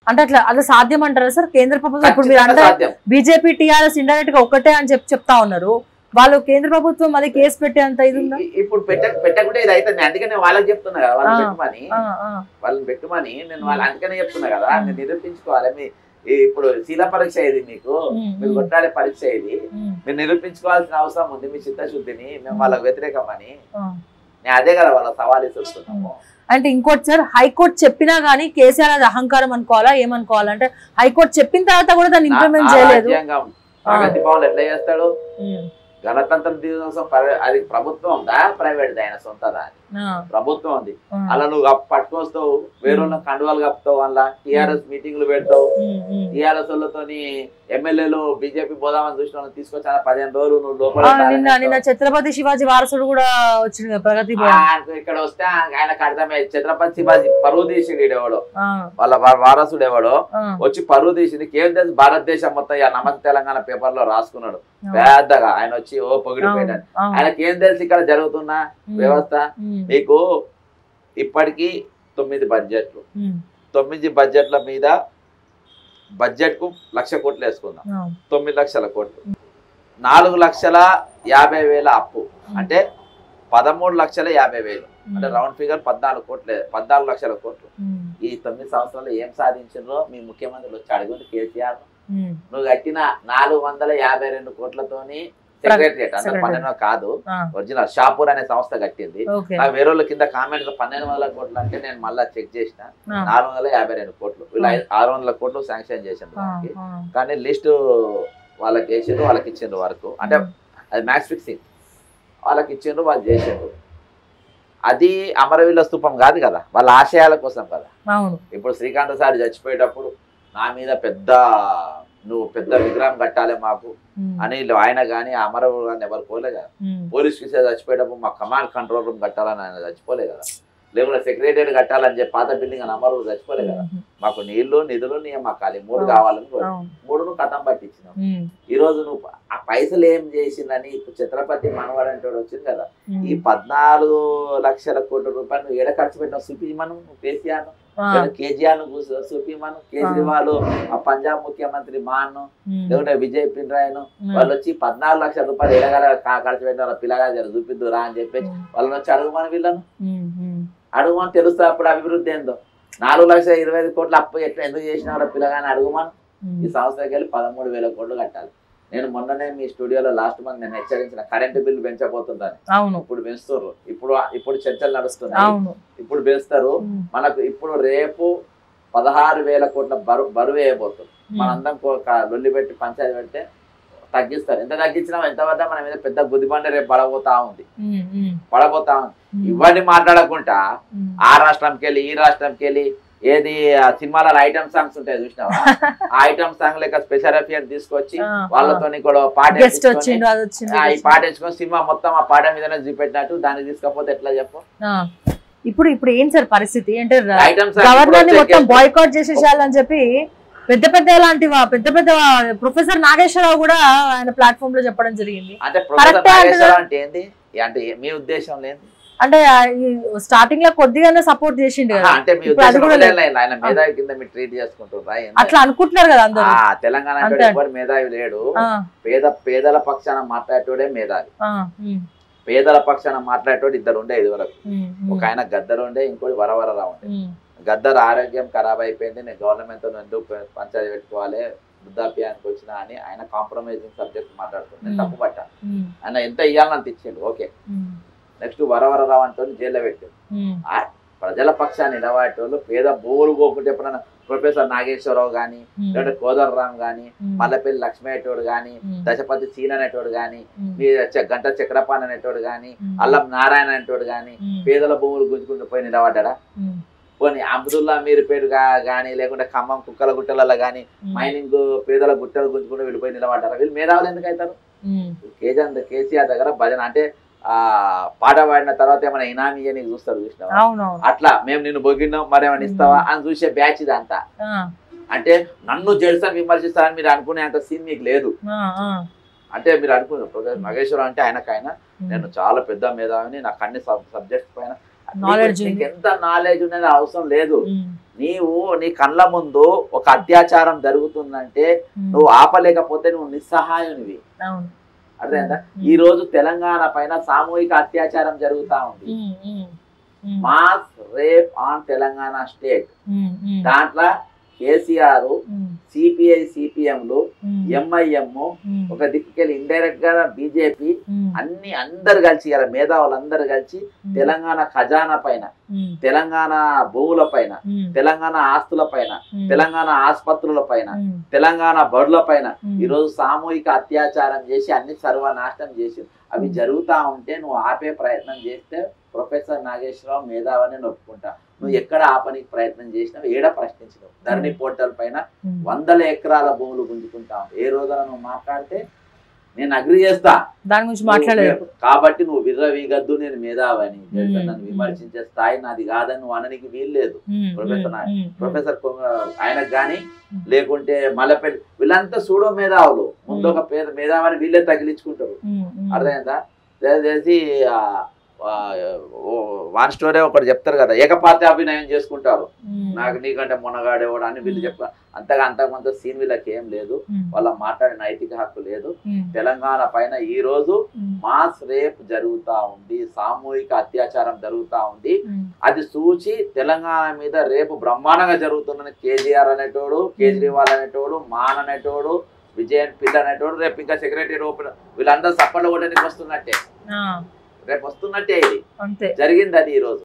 అంటే అట్లా అది సాధ్యం అంటారా సార్ కేంద్ర ప్రభుత్వం ఇప్పుడు మీరు ఖచ్చితంగా అంటే సాధ్యం బీజేపీ టీఆర్ఎస్ ఇండైరెక్ట్ గా ఒక్కటే అని చెప్పి చెప్తా ఉన్నారు వాళ్ళు కేంద్ర ప్రభుత్వం అది కేసు పెట్టేంత ఇది ఉందా ఇ- ఇప్పుడు పెట్ట పెట్టకుంటే ఇది అయితే అందుకనే నేను వాళ్ళకి చెప్తున్నా కదా వాళ్ళని ఆ. పెట్టమని ఆ, ఆ, వాళ్ళని పెట్టుమని నేను వాళ్ళు అందుకనే చెప్తున్నా కదా నేను నిరూపించుకోవాలి మీ ఈ ఇప్పుడు శీల పరీక్ష ఇది మీకు ఉమ్, మీరు ఉమ్, కొట్టాడే పరీక్ష ఇది ఉమ్, మీరు నిరూపించుకోవాల్సిన అవసరం ఉంది మీ చిత్తశుద్ధిని మేము వాళ్ళకి వ్యతిరేకమని ఆ. నేను అదే కదా వాళ్ళ సవాల్ ఇస్తున్నాము అంటే ఇంకోటి సార్ హైకోర్టు చెప్పినా గానీ కేసీఆర్ అది అహంకారం అనుకోవాలా ఏమనుకోవాలా అంటే హైకోర్టు చెప్పిన తర్వాత కూడా దాన్ని ఇంప్లిమెంట్ చేయలేదు రాజ్యాంగం ప్రగతి భవన్ ఎట్లా చేస్తాడు ఉమ్, గణతంత్ర దినోత్సవం ప్రైవే- అది ప్రభుత్వం ఉందా ప్రైవేట్ ఆయన సొంతదా ఆ, ప్రభుత్వం ఉంది ఆ, అలా నువ్వు కప్- పట్టుకొస్తావు వేరే వాళ్ళ కండువాలు కప్పుతావు అలా టీఆర్ఎస్ మీటింగ్లు పెడతావు ఉమ్, ఉమ్. టీఆర్ఎస్ వాళ్ళతోని ఎమ్మెల్యేలు బీజేపీ పోదామని చూసిన వాళ్ళని తీసుకొచ్చి అలా పదిహేను రోజులు నువ్వు లోపల ఆ, నిన్న నిన్న ఛత్రపతి శివాజీ వారసుడు కూడా వచ్చింది కదా ప్రగతి భవన్ ఆయనకు ఇక్కడ వస్తే ఆయనకు అర్థమే ఛత్రపతి శివాజీ పరువు తీసిండు ఈడెవడో ఆ, వాళ్ళ వా- వారసుడు ఎవడో ఆ, వచ్చి పరువు తీసింది కేంద్ర తెలుసు భారతదేశం మొత్తం ఇక నమస్తే తెలంగాణ పేపర్ లో రాసుకున్నాడు ఆ, పెద్దగా ఆయన వచ్చి ఓ అవును, పొగిడిపోయాడు అవును. ఆయనకి ఏం తెలుసు ఇక్కడ జరుగుతున్న ఉమ్, వ్యవస్థ ఉమ్, మీకు ఇప్పటికీ తొమ్మిది బడ్జెట్లు ఉమ్, తొమ్మిది బడ్జెట్ల మీద బడ్జెట్ కు లక్ష కోట్లు వేసుకుందాం ఆ, తొమ్మిది లక్షల కోట్లు నాలుగు లక్షల యాభై వేల అప్పు అంటే పదమూడు లక్షల యాభై వేలు అంటే రౌండ్ ఫిగర్ పద్నాలుగు కోట్లే పద్నాలుగు లక్షల కోట్లు ఉమ్, ఈ తొమ్మిది సంవత్సరాలు ఏం సాధించిండ్రో మీ ముఖ్యమంత్రి వచ్చి అడుగుంది కేసీఆర్ ఉమ్, నువ్వు కట్టిన నాలుగు వందల యాభై రెండు కోట్లతోని సెక్రటరియట్ అంటే Secretariat. పన్నెండు కాదు ఆ, ఒరిజినల్ షాపూర్ అనే సంస్థ కట్టింది ఓకే నాకు వేరే వాళ్ళ కింద కామెంట్ పన్నెండు వందల కోట్లు అంటే నేను మళ్ళీ చెక్ చేసిన ఆ, నాలుగు వందల యాభై రెండు కోట్లు వీళ్ళు ఆ. ఐ- ఆరు వందల కోట్లు శాంక్షన్ చేసిండ్రు ఆ, దానికి ఆ, కానీ లిస్ట్ వాళ్ళకి వేసిండ్రు వాళ్ళకి ఇచ్చిండ్రు వరకు అంటే అది మ్యాక్స్ ఫిక్సింగ్ వాళ్ళకి ఇచ్చిండ్రు వాళ్ళు చేసిండ్రు అది అమరవీల స్తూపం కాదు కదా వాళ్ళ ఆశయాల కోసం కదా అవును ఇప్పుడు శ్రీకాంత్ సార్ చచ్చిపోయేటప్పుడు నా మీద పెద్ద నువ్వు పెద్ద విగ్రహం కట్టాలి మాకు ఉమ్, అని ఆయన కానీ అమరవీరు కానీ ఎవరు కోలే కదా ఉమ్, పోలీస్ కేసు చచ్చిపోయేటప్పుడు మా కమాండ్ కంట్రోల్ రూమ్ కట్టాలని ఆయన చచ్చిపోలే కదా లేకుంటే సెక్రటరియట్ కట్టాలని చెప్పి పాత బిల్డింగ్ అని అమరు చచ్చిపోలే కదా ఉమ్, మాకు నీళ్లు నిధులు నియామకాలు ఈ మూడు అవును. కావాలని కోరాడు. అవును మూడును కథం పట్టించినాం ఉమ్, ఈ రోజు నువ్వు ఆ పైసలు ఏం చేసిందని ఇప్పుడు ఛత్రపతి మనవాడు అంటే వాడు వచ్చింది కదా ఉమ్, ఈ పద్నాలుగు లక్షల కోట్ల రూపాయలు నువ్వు ఏడ ఖర్చు పెట్టిన చూపించమను నువ్వు కేసీఆర్ ఆ, కేజీఆర్ చూపించమను కేజ్రీవాల్ ఆ పంజాబ్ ముఖ్యమంత్రి మాన్ ఉమ్, లేకుంటే విజయ్ పిన్రాయన్ ఉమ్, వాళ్ళు వచ్చి పద్నాలుగు లక్షల రూపాయలు ఎడగల ఖర్చు పెట్టిన పిల్లగా జర చూపిద్దు రా అని చెప్పేసి ఉమ్, వాళ్ళని వచ్చి అడుగుమని వీళ్ళను ఉమ్, ఉమ్, అడుగుమని తెలుస్తా అప్పుడు అభివృద్ధి ఏందో నాలుగు లక్షల ఇరవై ఐదు కోట్ల అప్పు ఎట్లా ఎందుకు చేసినారో పిల్లగాని అడుగుమని ఈ ఉమ్, సంవత్సరానికి వెళ్ళి పదమూడు వేల కోట్లు కట్టాలి నేను మొన్ననే మీ స్టూడియోలో లాస్ట్ మంత్ నేను హెచ్చరించిన కరెంటు బిల్లు పెంచబోతుందని అవును ఇప్పుడు పెంచుతారు ఇప్పుడు ఇప్పుడు చర్చలు నడుస్తున్నాయి అవును ఇప్పుడు పెంచుతారు ఉమ్, మనకు ఇప్పుడు రేపు పదహారు వేల కోట్ల బరువు బరువు వేయబోతుంది ఉమ్, మనందరం కో- క- లొల్లి పెట్టి పంచాయతీ పెడితే తగ్గిస్తారు ఎంత తగ్గించినా ఎంత వద్ద మన మీద పెద్ద బుద్ధిబండ రేపు పడబోతా ఉంది ఉమ్, ఉమ్, పడబోతా ఉంది ఉమ్, ఇవన్నీ మాట్లాడకుండా ఉమ్. ఆ రాష్ట్రంకి వెళ్ళి ఈ రాష్ట్రంకి వెళ్ళి ఏది ఆ సినిమాలలో ఐటమ్ సాంగ్స్ ఉంటాయి చూసినావా ఆ ఐటమ్ సాంగ్ లెక్క స్పెషల్ ఎఫియర్ తీసుకొచ్చి ఆ, వాళ్ళతో కూడా పాట గెస్ట్ వేయించుకొని, వచ్చిండు అది వచ్చింది ఆ, ఈ పాట వేసుకొని సినిమా మొత్తం ఆ పాట మీదనే చూపెట్టినట్టు దాన్ని తీసుకపోతే ఎట్లా చెప్పు ఆ. ఇప్పుడు ఇప్పుడు ఏం సార్ పరిస్థితి అంటే ఐటమ్ గవర్నర్ ని మొత్తం సాంగ్ బాయ్కాట్ చేసేసేయాలని చెప్పి పెద్ద పెద్ద లాంటి వా- పెద్ద పెద్ద ప్రొఫెసర్ నాగేశ్వరరావు కూడా ఆయన ప్లాట్ఫామ్ లో చెప్పడం జరిగింది అంటే ప్రొఫెసర్ కరెక్టే అంటున్నా. నాగేశ్వరరావు అంటే ఏంది అంటే మీ ఉద్దేశం లేదు అంటే స్టార్టింగ్ లో కొద్దిగానే సపోర్ట్ చేసిండు కదా అంటే మీ ఇప్పుడు అది ఉద్దేశం కూడా ఒకటే లేదు. లైన్. ఆయన మేధావి కింద మీరు ట్రీట్ చేసుకుంటున్నారా ఏంది? అట్లా అనుకుంటున్నారు కదా అందరూ ఆ, తెలంగాణ అంతే. అంటే ఎవరు మేధావి లేడు ఆ, పేద పేదల పక్షాన మాట్లాడేటోడే మేధావి ఆ, ఉమ్, పేదల పక్షాన మాట్లాడేటోడు ఇద్దరు ఉండే ఇది వరకు ఉమ్, ఉమ్, ఒక ఆయన గద్దరు ఉండే ఇంకోటి వరవరరావు ఉండే ఉమ్, గద్దర్ ఆరోగ్యం ఖరాబ్ అయిపోయింది నేను గవర్నమెంట్ తో ఎందుకు ప- పంచాయతీ పెట్టుకోవాలి వృద్ధాప్యానికి వచ్చిన అని ఆయన కాంప్రమైజింగ్ సబ్జెక్ట్ మాట్లాడుతుంది నేను Hmm. తప్పు పట్టా ఉమ్, ఆయన ఎంత ఇయ్యాలని అంత ఇచ్చిండు ఓకే ఉమ్, నెక్స్ట్ వరవరరావు అంటూ జైల్లో పెట్టాడు ఉమ్, ఆ ప్రజల పక్షాన్ని నిలబడేటోళ్ళు పేద భూములు పోకుంటే ఎప్పుడైనా ప్రొఫెసర్ నాగేశ్వరరావు గాని ఉమ్, లేదంటే కోదర్రామ్ గాని ఉమ్, మల్లపల్లి లక్ష్మీ అనేటోడు గాని ఉమ్, దశపతి సీన్ అనేటోడు గాని ఉమ్, మీ చ- గంట చక్రపాణి అనేటోడు గాని ఉమ్, అల్లం నారాయణ అనేటోడు గాని ఉమ్, పేదల భూములు గుంజుకుంటూ పోయి నిలబడ్డా ఉమ్, పోనీ అబ్దుల్లా మీరు పేరు గాని లేకుంటే ఖమ్మం కుక్కల గుట్టలలో గాని ఉమ్, మైనింగ్ పేదల గుట్టలు గుంజుకుంటూ వెళ్ళిపోయి నిలబడ్డారా వీళ్ళు మేధావులు ఎందుకు అవుతారు ఉమ్, కేజీఆర్ కేసీఆర్ దగ్గర భజన అంటే ఆ పాట పాడిన తర్వాత ఏమైనా ఇనామీ అని చూస్తారు చూసినావా అవునవును అట్లా మేము నిన్ను బొగిన్నాం మరేమైనా ఇస్తావా అని చూసే బ్యాచ్ ఇదంతా ఆ, అంటే నన్ను జడ్సన్ విమర్శిస్తారని మీరు అనుకునే అంత సీన్ మీకు లేదు ఆ, ఆ, అంటే మీరు అనుకున్నారు ప్రొఫెసర్ మగేశ్వరం అంటే ఆయనకైనా ఉమ్, నేను చాలా పెద్ద మేధావిని నాకు అన్ని సబ్జెక్ట్స్ పైన Knowledge నీకు ఉంది. ఎంత నాలెడ్జ్ ఉన్నది అవసరం లేదు ఉమ్, నీవు నీ కళ్ళ ముందు ఒక అత్యాచారం జరుగుతుందంటే ఉమ్, నువ్వు ఆపలేకపోతే నువ్వు నిస్సహాయునివి అవును అర్థమైందా ఉమ్, ఈ రోజు తెలంగాణ పైన సామూహిక అత్యాచారం జరుగుతా ఉంది ఉమ్, ఉమ్, ఉమ్, mass rape on Telangana state ఉమ్, ఉమ్, దాంట్లో కేసీఆర్ ఉమ్, సిపిఐ సిపిఎంలు ఉమ్, ఎంఐఎం ఉమ్, ఒక దిక్కుకెళ్ళి ఇండైరెక్ట్ గా బీజేపీ ఉమ్, అన్ని అందరు కలిసి ఇలా మేధావులందరూ కలిసి ఉమ్, తెలంగాణ ఖజానా పైన ఉమ్, తెలంగాణ భూముల పైన ఉమ్, తెలంగాణ ఆస్తుల పైన ఉమ్, తెలంగాణ ఆసుపత్రుల పైన ఉమ్, తెలంగాణ బడుల పైన ఉమ్, ఈ రోజు సామూహిక అత్యాచారం చేసి అన్ని సర్వనాశనం చేసి అవి జరుగుతా ఉంటే నువ్వు ఆపే ప్రయత్నం చేస్తే ప్రొఫెసర్ నాగేశ్వరరావు మేధావని ఒప్పుకుంటా నువ్వు ఎక్కడ ఆపనికి ప్రయత్నం చేసినావు ఏడ ప్రశ్నించినావు ధరణి పోర్టల్ పైన ఉమ్, వందల ఎకరాల భూములు గుంజుకుంటావు ఏ రోజున నువ్వు మాట్లాడితే నేను అగ్రి చేస్తా దాని గురించి మాట్లాడలేదు నువ్వు- కాబట్టి నువ్వు విర్రవీగద్దు నేను మేధావని తెలుసా? మ్మ్. నన్ను విమర్శించే స్థాయి నాది కాదని నువ్వు అననికి వీల్లేదు ఉమ్, ప్రొఫెసర్ ఉమ్, నాయక్. ఉమ్, ప్రొఫెసర్ కొంగ- ఆయనకు కానీ మ్మ్. లేకుంటే మల్లపల్లి వీళ్ళంతా సూడో మేధావులు ముందు ఒక పేద మేధావని వీళ్ళే తగిలించుకుంటారు ఉమ్, ఉమ్, అర్థమైందా దయచేసి ఆ, ఆ, ఓ, వన్ స్టోరీ ఒకటి చెప్తారు కదా ఏకపాత్ర అభినయం చేసుకుంటారు ఉమ్, నాకు నీకంటే మొనగాడేవాడు అని వీళ్ళు చెప్తారు అంతగా అంతకుమంత సీన్ వీళ్ళకి ఏం లేదు ఉమ్, వాళ్ళ మాట్లాడే నైతిక హక్కు లేదు ఉమ్, తెలంగాణ పైన ఈ రోజు ఉమ్, మాస్ రేప్ జరుగుతా ఉంది సామూహిక అత్యాచారం జరుగుతా ఉంది ఉమ్, అది చూసి తెలంగాణ మీద రేపు బ్రహ్మాండంగా జరుగుతుందని కేజీఆర్ అనేటోడు కేజ్రీవాల్ అనేటోడు మాన్ అనేటోడు విజయన్ పిల్ల అనేటోడు రేపు ఇంకా సెక్రటరీ ఓపెన్ వీళ్ళందరూ సప్పట్లు కొట్టడానికి వస్తున్నట్టే ఆ, రేపు వస్తున్నట్టే ఇది అంతే జరిగింది అది ఈ రోజు